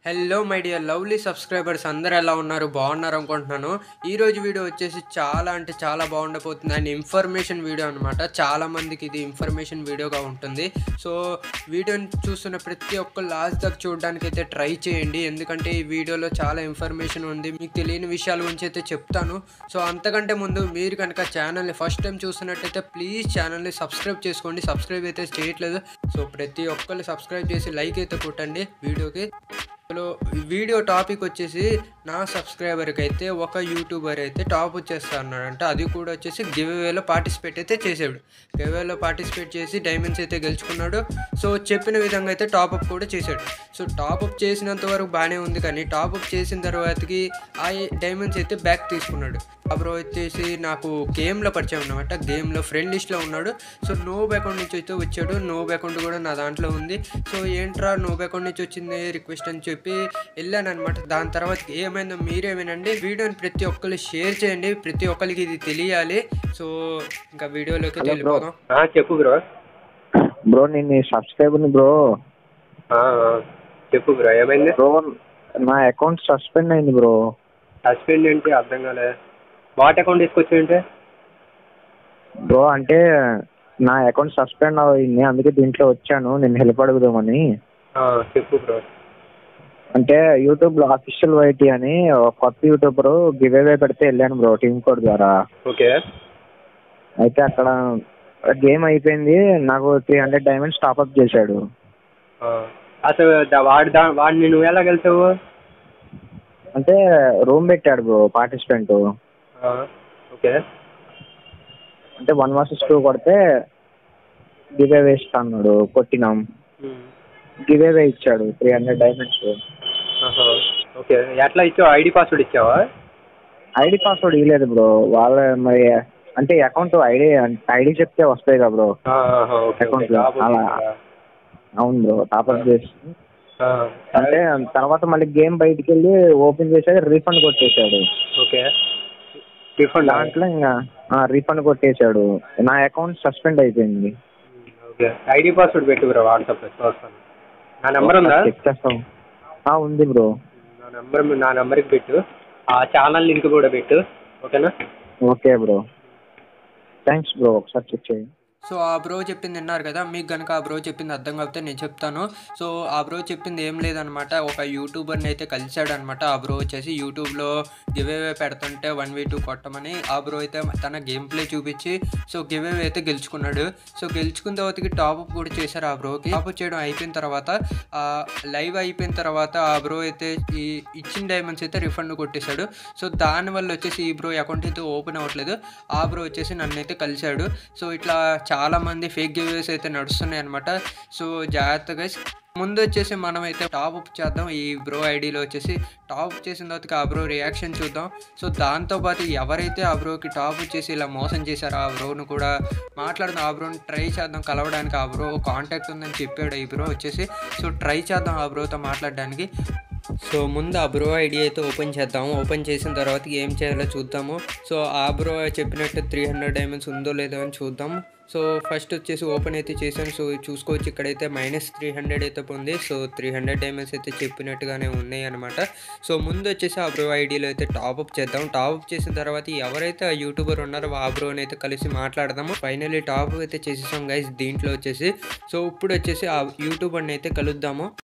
Hello my dear lovely subscribers అందరూ ఎలా ఉన్నారు బాగున్నారు అనుకుంటున్నాను ఈ రోజు వీడియో వచ్చేసి చాలా అంటే చాలా బాగుండబోతుంది అండ్ ఇన్ఫర్మేషన్ వీడియో అనమాట చాలా మందికి ఇది ఇన్ఫర్మేషన్ వీడియోగా ఉంటుంది సో వీడియోని చూస్తున్న ప్రతి ఒక్క లాస్ట్ దాకా చూడడానికి అయితే ట్రై చేయండి ఎందుకంటే ఈ వీడియోలో చాలా ఇన్ఫర్మేషన్ ఉంది మీకు తెలియని విషయాల గురించి అయితే చెప్తాను సో అంతకంటే ముందు మీరు కనుక ఛానల్ని ఫస్ట్ టైం చూస్తున్నట్టయితే ప్లీజ్ ఛానల్ని సబ్స్క్రైబ్ చేసుకోండి సబ్స్క్రైబ్ అయితే చేయట్లేదు సో ప్రతి ఒక్కరు సబ్స్క్రైబ్ చేసి లైక్ అయితే కొట్టండి వీడియోకి లో వీడియో టాపిక్ వచ్చేసి నా సబ్స్క్రైబర్కి అయితే ఒక యూట్యూబర్ అయితే టాప్ వచ్చేస్తా అన్నాడంట అది కూడా వచ్చేసి గివ్ అవేలో పార్టిసిపేట్ అయితే చేసాడు గివ్ అవేలో పార్టిసిపేట్ చేసి డైమండ్స్ అయితే గెలుచుకున్నాడు సో చెప్పిన విధంగా అయితే టాప్అప్ కూడా చేశాడు సో టాప్అప్ చేసినంత వరకు బాగానే ఉంది కానీ టాప్అప్ చేసిన తర్వాతకి ఆ డైమండ్స్ అయితే బ్యాక్ తీసుకున్నాడు ఆ బ్రో వచ్చేసి నాకు గేమ్లో పరిచయం అనమాట గేమ్లో ఫ్రెండ్ లిస్ట్లో ఉన్నాడు సో నోబ్ అకౌంట్ నుంచి అయితే వచ్చాడు నోబ్ అకౌంట్ కూడా నా దాంట్లో ఉంది సో ఏంట్రా నోబ్ అకౌంట్ నుంచి వచ్చింది రిక్వెస్ట్ అని చెప్పి వెళ్ళాను అనమాట దాని తర్వాత ఏమైందో మీరే వినండి వీడియోని ప్రతి ఒక్కరు షేర్ చేయండి ప్రతి ఒక్కరికి ఇది తెలియాలి సో ఇంకా వీడియోలోకి Hello, bro. వెళ్ళిపోదాం ఆ, చెప్పు బ్రో బ్రో నేను నీ సబ్స్క్రైబర్ని బ్రో ఆ, ఆ, చెప్పు బ్రో ఏమైంది బ్రో నా అకౌంట్ సస్పెండ్ అయింది బ్రో సస్పెండ్ ఏంటి అర్థం కాలే బాట్ అకౌంట్ తీసుకొచ్చాయంటే బ్రో అంటే నా అకౌంట్ సస్పెండ్ అయింది అందుకే దీంట్లో వచ్చాను నేను హెల్ప్ అడుగుదామని ఆ, చెప్పు బ్రో అంటే యూట్యూబ్ లో అఫీషియల్ వైటీ అని ఒక కొత్త యూట్యూబర్ గివ్ అవే పెడితే వెళ్ళాను బ్రో టీమ్ కోడ్ ద్వారా ఓకే అయితే అక్కడ గేమ్ అయిపోయింది నాకు త్రీ హండ్రెడ్ డైమండ్స్ టాప్అప్ చేశాడు ఆ, అసలు దా- వాడు దా వాడిని నువ్వు ఎలా కలిసావు అంటే రూమ్ పెట్టాడు బ్రో పార్టిసిపెంట్ ఆ, ఓకే అంటే వన్ వర్సెస్ టూ కొడితే గివ్ అవే ఇస్తా అన్నాడు కొట్టినాం ఉమ్, గివ్ అవే ఇచ్చాడు త్రీ హండ్రెడ్ డైమండ్స్ ఆహా, ఓకే ఎట్లా ఇచ్చావు ఐడి పాస్వర్డ్ ఇచ్చావా ఐడి పాస్వర్డ్ ఇవ్వలేదు బ్రో వాళ్ళ మరి అంటే అకౌంట్ ఐడి ఐడి చెప్తే వస్తాయి కదా బ్రో ఆ, ఆహా, ఓకే Account ఓకే లో, జాబ్ ఉంది అలా. కదా. అవును బ్రో టాప్అప్ చేసి ఆ, అంటే తర్వాత మళ్ళీ గేమ్ బయటికి వెళ్ళి ఓపెన్ చేసాక రీఫండ్ కొట్టేశాడు ఓకే రిఫండ్ దాంట్లో ఇంకా రీఫండ్ కొట్టేశాడు నా అకౌంట్ సస్పెండ్ అయిపోయింది ఓకే ఐడి పాస్వర్డ్ పెట్టు బ్రో వాట్సాప్లో చూస్తాను నా నెంబర్ ఉందా చెక్ చేస్తాం ఆ, ఉంది బ్రో నా నెంబర్ నా నెంబర్కి పెట్టు ఆ ఛానల్ లింక్ కూడా పెట్టు ఓకేనా ఓకే బ్రో థ్యాంక్స్ బ్రో ఒకసారి చెక్ చేయండి సో ఆ బ్రో చెప్పింది విన్నారు కదా మీకు కనుక ఆ బ్రో చెప్పింది అర్థం కాకపోతే నేను చెప్తాను సో ఆ బ్రో చెప్పింది ఏం లేదనమాట ఒక యూట్యూబర్ని అయితే కలిశాడు అనమాట ఆ బ్రో వచ్చేసి యూట్యూబ్లో గివ్ అవే పెడుతుంటే వన్ వీ టూ కొట్టమని ఆ బ్రో అయితే తన గేమ్ ప్లే చూపించి సో గివ్ అవే అయితే గెలుచుకున్నాడు సో గెలుచుకున్న తర్వాతకి టాప్అప్ కూడా చేశారు ఆ బ్రోకి టాప్అప్ చేయడం అయిపోయిన తర్వాత ఆ లైవ్ అయిపోయిన తర్వాత ఆ బ్రో అయితే ఈ ఇచ్చిన డైమండ్స్ అయితే రిఫండ్ కొట్టేశాడు సో దానివల్ల వచ్చేసి ఈ బ్రో అకౌంట్ అయితే ఓపెన్ అవ్వట్లేదు ఆ బ్రో వచ్చేసి నన్ను అయితే కలిశాడు సో ఇట్లా చాలా మంది ఫేక్ గివ్వేస్ అయితే నడుస్తున్నాయి అనమాట సో జాగ్రత్తగా ముందు వచ్చేసి మనం అయితే టాప్ అప్ చేద్దాం ఈ బ్రో ఐడిలో వచ్చేసి టాప్ అప్ చేసిన తర్వాత ఆ బ్రో రియాక్షన్ చూద్దాం సో దాంతోపాటు ఎవరైతే ఆ బ్రోకి టాప్ చేసి ఇలా మోసం చేశారో ఆ బ్రోను కూడా మాట్లాడదాం ఆ బ్రోని ట్రై చేద్దాం కలవడానికి ఆ బ్రో కాంటాక్ట్ ఉందని చెప్పాడు ఈ బ్రో వచ్చేసి సో ట్రై చేద్దాం ఆ బ్రోతో మాట్లాడడానికి సో ముందు ఆ బ్రో ఐడి అయితే ఓపెన్ చేద్దాము ఓపెన్ చేసిన తర్వాత ఏం చేయాలో చూద్దాము సో ఆ బ్రో చెప్పినట్టు త్రీ హండ్రెడ్ డైమండ్స్ ఉందో లేదో అని చూద్దాం సో ఫస్ట్ వచ్చేసి ఓపెన్ అయితే చేశాను సో చూసుకోవచ్చు ఇక్కడైతే మైనస్ త్రీ హండ్రెడ్ అయితే ఉంది సో త్రీ హండ్రెడ్ డైమండ్స్ అయితే చెప్పినట్టుగానే ఉన్నాయి అనమాట సో ముందు వచ్చేసి ఆ బ్రో ఐడిలో అయితే టాప్అప్ చేద్దాం టాప్అప్ చేసిన తర్వాత ఎవరైతే ఆ యూట్యూబర్ ఉన్నారో ఆ బ్రోని అయితే కలిసి మాట్లాడదాము ఫైనల్లీ టాప్ అయితే చేసేసాం గైస్ దీంట్లో వచ్చేసి సో ఇప్పుడు వచ్చేసి ఆ యూట్యూబర్ని అయితే కలుద్దాము